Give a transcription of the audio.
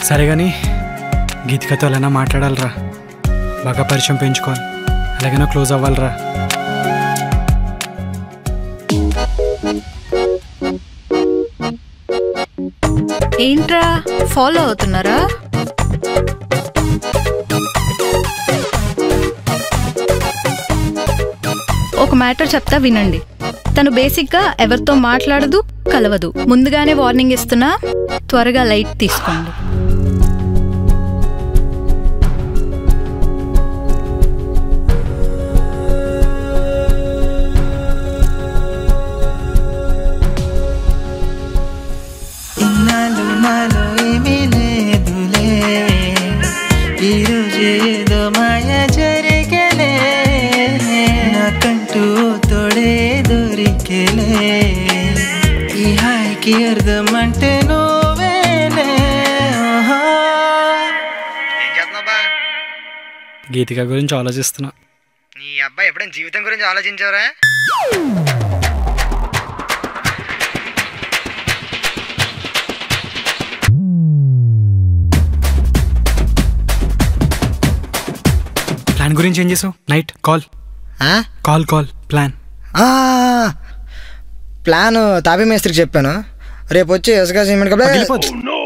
సరే కానీ గీతికతో ఎలా మాట్లాడాలిరా బాగా పరిచయం పెంచుకోవాలి అలాగైనా క్లోజ్ అవ్వాలిరా ఏంట్రా ఫాలో అవుతున్నారా ఒక మ్యాటర్ చెప్తా వినండి తను బేసిక్గా ఎవరితో మాట్లాడదు కలవదు ముందుగానే వార్నింగ్ ఇస్తున్నా త్వరగా లైట్ తీసుకోండి ఇన్నాళ్ళు నాలో ఏమీ లేదులే ఈరోజు ఏదో మాయ జరిగలే నాకంటూ తోడే దొరికెలే ఈ హాయికి అర్థం అంటే నువ్వేలే ఓహో. ఏం చేస్తున్నావు బా గీతిక గురించి ఆలోచిస్తున్నా నీ అబ్బాయి ఎప్పుడైనా జీవితం గురించి ఆలోచించావరా ప్లాన్ గురించి ఏం చేసావు నైట్ కాల్ ఆ? కాల్ కాల్ ప్లాన్ ఆ, ప్లాన్ తాపీ మేస్త్రికి చెప్పాను రేపు వచ్చి ఇసుక సిమెంట్ కబ్బే-